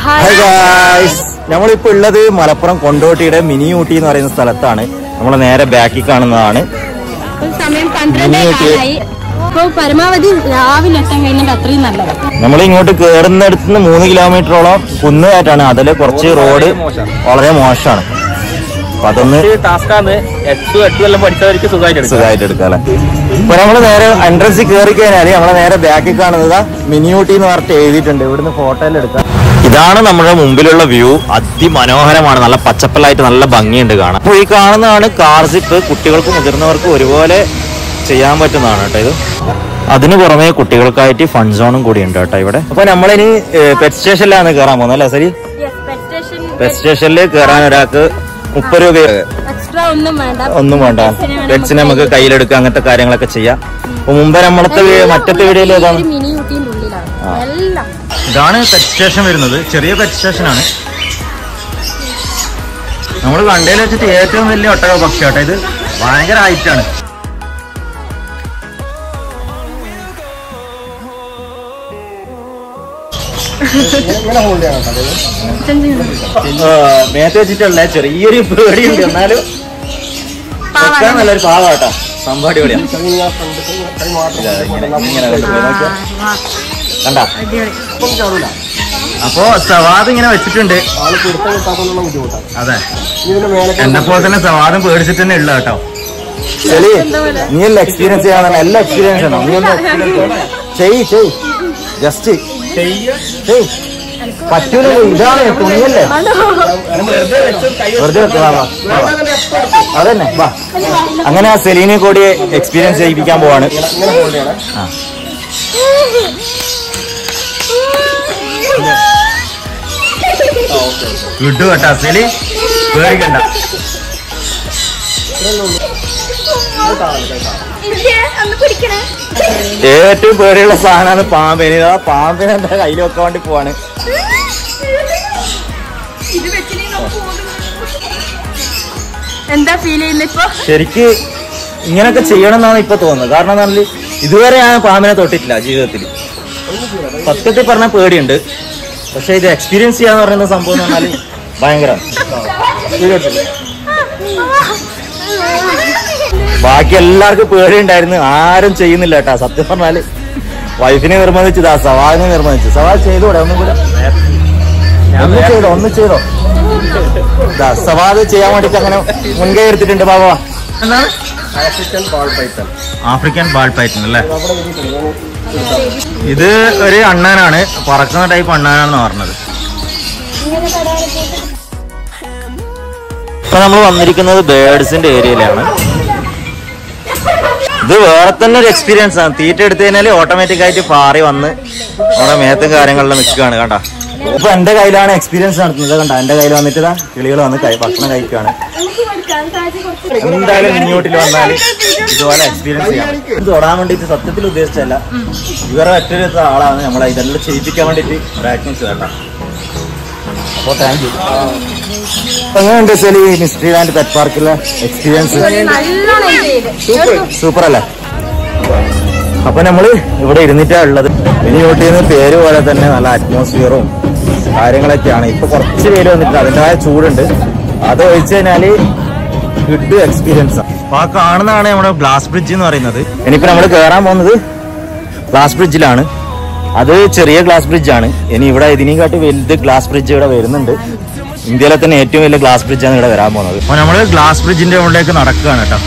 Hi guys നമ്മളിപ്പോ ഉള്ളത് Malappuram കൊണ്ടോട്ടിയുടെ mini Ooty എന്ന് പറയുന്ന സ്ഥലത്താണ് നമ്മൾ നേരെ ബാക്കിൽ കാണുന്നതാണ് ഇപ്പം സമയം പന്ത്രണ്ടേ കാലായി അപ്പൊ പരമാവധി രാവിലെ എത്താൻ കഴിഞ്ഞിട്ട് അത്രയും നല്ലത് നമ്മൾ ഇങ്ങോട്ട് കയറുന്നിടത്ത് നിന്ന് മൂന്ന് കിലോമീറ്ററോളം കുന്നുകയറ്റാണ് അതിൽ കുറച്ച് റോഡ് വളരെ മോശമാണ് അപ്പൊ അതൊന്ന് ടാസ്കാണ് എട്ടു എട്ടു എല്ലാം പഠിച്ചവർക്ക് സുഖമായിട്ട് എടുക്കാം സുഖമായിട്ട് എടുക്കാം അല്ലെ ഇപ്പൊ നമ്മള് നേരെ എൻട്രൻസിൽ കയറി കഴിഞ്ഞാല് നമ്മളെ നേരെ ബാക്കിൽ കാണുന്നത് മിനി ഊട്ടി എന്ന് പറഞ്ഞിട്ട് എഴുതിയിട്ടുണ്ട് ഇവിടുന്ന് ഫോട്ടോയിൽ എടുക്കാം ഇതാണ് നമ്മുടെ മുമ്പിലുള്ള വ്യൂ അതിമനോഹരമാണ് നല്ല പച്ചപ്പലായിട്ട് നല്ല ഭംഗിയുണ്ട് കാണാൻ അപ്പോൾ ഈ കാണുന്നതാണ് കാർ സിപ്പ് കുട്ടികൾക്കും മുതിർന്നവർക്കും ഒരുപോലെ ചെയ്യാൻ പറ്റുന്നതാണ് കേട്ടോ ഇത് അതിന് പുറമെ കുട്ടികൾക്കായിട്ട് ഫൺ സോണും കൂടി ഉണ്ട് കേട്ടോ ഇവിടെ അപ്പൊ നമ്മളിനി പെറ്റ് സ്റ്റേഷനിലാണ് കയറാൻ പോകുന്നത് അല്ലേ സരി പെറ്റ് സ്റ്റേഷനിൽ കയറാൻ ഒരാൾക്ക് മുപ്പത് രൂപ എക്സ്ട്രാ ഒന്നും വേണ്ട ഒന്നും വേണ്ട പെറ്റ്സിനെ നമുക്ക് കയ്യിലെടുക്കുക അങ്ങനത്തെ കാര്യങ്ങളൊക്കെ ചെയ്യാം അപ്പൊ മുമ്പ് നമ്മളത്തെ വീ- മറ്റത്തെ വീഡിയോയിൽ ഏതാണ് മിനി ഊട്ടിന്റെ ഉള്ളിലാണ് എല്ലാം ഇതാണ് പെറ്റ് സ്റ്റേഷൻ വരുന്നത് ചെറിയ പെറ്റ് സ്റ്റേഷനാണ് നമ്മൾ കണ്ടതിൽ വെച്ചിട്ട് ഏറ്റവും വലിയ ഒട്ടക പക്ഷിയാട്ടോ ഇത് ഭയങ്കര ഹൈറ്റാണ് മേത്ത് വെച്ചിട്ടുള്ള ചെറിയൊരു പേടിയുണ്ട് എന്നാലും വെക്കാൻ നല്ലൊരു പാവാട്ടോ സംഭവം അടിപൊളിയാ ഇതാ, ഇങ്ങനെ ഇങ്ങനെ കൊണ്ടുപോയി നോക്കിയേ. കണ്ടാ അപ്പോ സവാദ് ഇങ്ങനെ വെച്ചിട്ടുണ്ട് അതെ എന്നെ പോലെ തന്നെ സവാദം പേടിച്ചിട്ട് തന്നെ ഉള്ള കേട്ടോ ശരി നീ എല്ലാം എക്സ്പീരിയൻസ് ചെയ്യാൻ എല്ലാം എക്സ്പീരിയൻസ് ആണോ നീ ഒന്ന് ചെയ് ചെയ് ജസ്റ്റ് ചെയ് പറ്റൂല ഇതാണ് തുണിയല്ലേ വെറുതെ വെക്ക്, വാ, വാ, വാ, വാ. അതന്നെ വാ അങ്ങനെ ആ സെലീനെ കൂടി എക്സ്പീരിയൻസ് ചെയ്യിപ്പിക്കാൻ പോവാണ് ആ വിട്ടു കേട്ടാ സെലി പേടിക്കണ്ട ഏറ്റവും പേടിയുള്ള സാധനമാണ് പാമ്പിന് ആ പാമ്പിനെ എന്റെ കയ്യിൽ വെക്കാൻ വേണ്ടി പോവാണ് എന്താ ഫീൽ ചെയ്യുന്നത് ഇപ്പൊ ശരിക്ക് ഇങ്ങനൊക്കെ ചെയ്യണം എന്നാണ് ഇപ്പൊ തോന്നുന്നത് കാരണം എന്താ പറഞ്ഞാല് ഇതുവരെ ഞാൻ പാമ്പിനെ തൊട്ടിട്ടില്ല ജീവിതത്തിൽ സത്യത്തിൽ പറഞ്ഞ പേടിയുണ്ട് പക്ഷെ ഇത് എക്സ്പീരിയൻസ് ചെയ്യാന്ന് പറയുന്ന സംഭവം എന്ന് പറഞ്ഞാല് ഭയങ്കരമാണ് ബാക്കി എല്ലാവർക്കും പേടിയുണ്ടായിരുന്നു ആരും ചെയ്യുന്നില്ല കേട്ടാ സത്യം പറഞ്ഞാല് വൈഫിനെ നിർബന്ധിച്ചതാ സവാദിനെ നിർബന്ധിച്ചു സവാദ് ചെയ്തൂടെ ഒന്നും കൂടെ ഒന്ന് ചെയ്തോ ഒന്ന് ചെയ്തോ ദാ, സവാദ് ചെയ്യാൻ വേണ്ടിട്ട് അങ്ങനെ മുൻകൈ എടുത്തിട്ടുണ്ട് ബാബാ എന്താണ് African ball python African ball python അല്ലേ ഇത് ഒരു അണ്ണാനാണ് പറക്കുന്ന ടൈപ്പ് അണ്ണാനാണെന്ന് പറഞ്ഞത് ഇപ്പൊ നമ്മൾ വന്നിരിക്കുന്നത് ബേർഡ്സിന്റെ ഏരിയയിലാണ് ഇത് വേറെ തന്നെ ഒരു എക്സ്പീരിയൻസ് ആണ് തീറ്റ എടുത്തു കഴിഞ്ഞാല് ഓട്ടോമാറ്റിക് ആയിട്ട് പാറി വന്ന് നമ്മുടെ മേത്തും കാര്യങ്ങളിലും നിൽക്കുകയാണ് കണ്ട ഇപ്പൊ എന്റെ കയ്യിലാണ് എക്സ്പീരിയൻസ് നടത്തുന്നത് കണ്ട എന്റെ കയ്യിൽ വന്നിട്ട് ഇതാ കിളികൾ വന്ന് കൈ- ഭക്ഷണം കഴിക്കുകയാണ് എന്തായാലും ഇങ്ങോട്ടിൽ വന്നാൽ ഇതുപോലെ എക്സ്പീരിയൻസ് ചെയ്യാം ഇത് തൊടാൻ വേണ്ടിയിട്ട് സത്യത്തിൽ ഉദ്ദേശിച്ചല്ല ഇവരെ ഒറ്റൊരു ആളാണ് നമ്മളെ ഇതെല്ലാം ചെയ്യിപ്പിക്കാൻ വേണ്ടിയിട്ട് പ്രാക്ടീസ് കേട്ടോ അപ്പോൾ താങ്ക് യു എങ്ങനെയുണ്ട് വെച്ചാൽ ഈ മിസ്റ്ററി ലാൻഡ് പെറ്റ് പാർക്കിലെ എക്സ്പീരിയൻസ് നല്ലോണം enjoy ചെയ്ത്. സൂപ്പർ അല്ലേ അപ്പൊ നമ്മള് ഇവിടെ ഇരുന്നിട്ടാ ഉള്ളത് ഇനി ഊട്ടിന്ന് പേര് പോലെ തന്നെ നല്ല അറ്റ്മോസ്ഫിയറും കാര്യങ്ങളൊക്കെയാണ് ഇപ്പൊ കുറച്ച് പേര് വന്നിട്ട് അതിൻ്റെതായ ചൂടുണ്ട് അത് ഒഴിച്ചു കഴിഞ്ഞാല് ഗുഡ് എക്സ്പീരിയൻസ് അപ്പൊ ആ കാണുന്നതാണ് നമ്മുടെ ഗ്ലാസ് ബ്രിഡ്ജ് എന്ന് പറയുന്നത് ഇനിയിപ്പോ നമ്മൾ കയറാൻ പോകുന്നത് ഗ്ലാസ് ബ്രിഡ്ജിലാണ് അത് ചെറിയ ഗ്ലാസ് ബ്രിഡ്ജ് ആണ് ഇനി ഇവിടെ ഇതിനെക്കാട്ടി വലുത് ഗ്ലാസ് ബ്രിഡ്ജ് ഇവിടെ വരുന്നുണ്ട് ഇന്ത്യയിലെ തന്നെ ഏറ്റവും വലിയ ഗ്ലാസ് ബ്രിഡ്ജാണ് ഇവിടെ വരാൻ പോകുന്നത് അപ്പൊ നമ്മള് ഗ്ലാസ് ബ്രിഡ്ജിന്റെ മുകളിലേക്ക് നടക്കുകയാണ് കേട്ടോ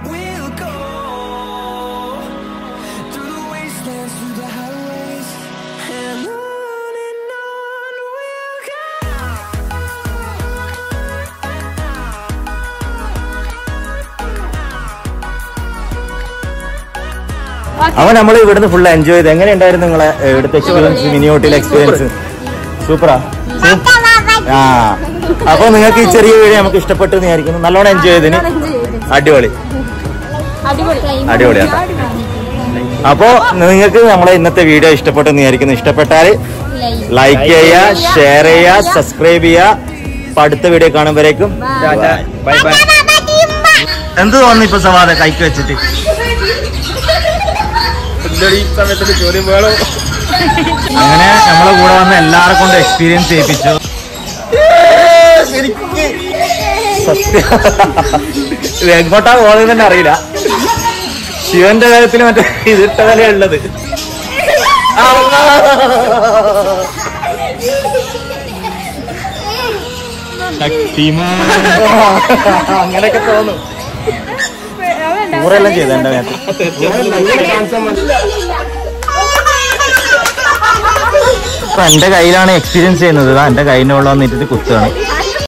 അവൻ നമ്മൾ ഇവിടുന്ന് ഫുൾ എൻജോയ് ചെയ്ത് എങ്ങനെ ഉണ്ടായിരുന്നു നിങ്ങളെ ഏ, ഇവിടുത്തെ എക്സ്പീരിയൻസ് മിനി ഹോട്ടൽ എക്സ്പീരിയൻസ് സൂപ്പറാ ആ അപ്പൊ നിങ്ങൾക്ക് ഈ ചെറിയ വീഡിയോ നമുക്ക് ഇഷ്ടപ്പെട്ടു എന്ന് വിചാരിക്കുന്നു നല്ലോണം എൻജോയ് ചെയ്തിന് അടിപൊളി അടിപൊളി അടിപൊളിയാണ് അപ്പോ നിങ്ങൾക്ക് നമ്മളെ ഇന്നത്തെ വീഡിയോ ഇഷ്ടപ്പെട്ടു എന്ന് വിചാരിക്കുന്നു ഇഷ്ടപ്പെട്ടാൽ ലൈക്ക് ചെയ്യുക ഷെയർ ചെയ്യുക സബ്സ്ക്രൈബ് ചെയ്യുക അപ്പൊ അടുത്ത വീഡിയോ കാണുമ്പോഴേക്കും ബൈ ബൈ എന്ത് തോന്നുന്നു ഇപ്പൊ സവാദ കൈക്ക് വെച്ചിട്ട് ഈ സമയത്ത് ചോദ്യം വേണോ അങ്ങനെ നമ്മളെ കൂടെ വന്ന എല്ലാരെ കൊണ്ട് എക്സ്പീരിയൻസ് ചെയ്യിപ്പിച്ചു സത്യം ഇത് എങ്ങോട്ടാ പോകുന്നത് തന്നെ അറിയില്ല ശിവന്റെ കാര്യത്തിൽ മറ്റേ ഇതിട്ട വിലയുള്ളത് അങ്ങനെയൊക്കെ തോന്നും ഊരെല്ലാം ചെയ്ത എന്റെ നേരത്തെ ഇപ്പൊ എന്റെ കയ്യിലാണ് എക്സ്പീരിയൻസ് ചെയ്യുന്നത് ഇതാ എന്റെ കയ്യിനുള്ള വന്നിട്ട് കുത്താണ്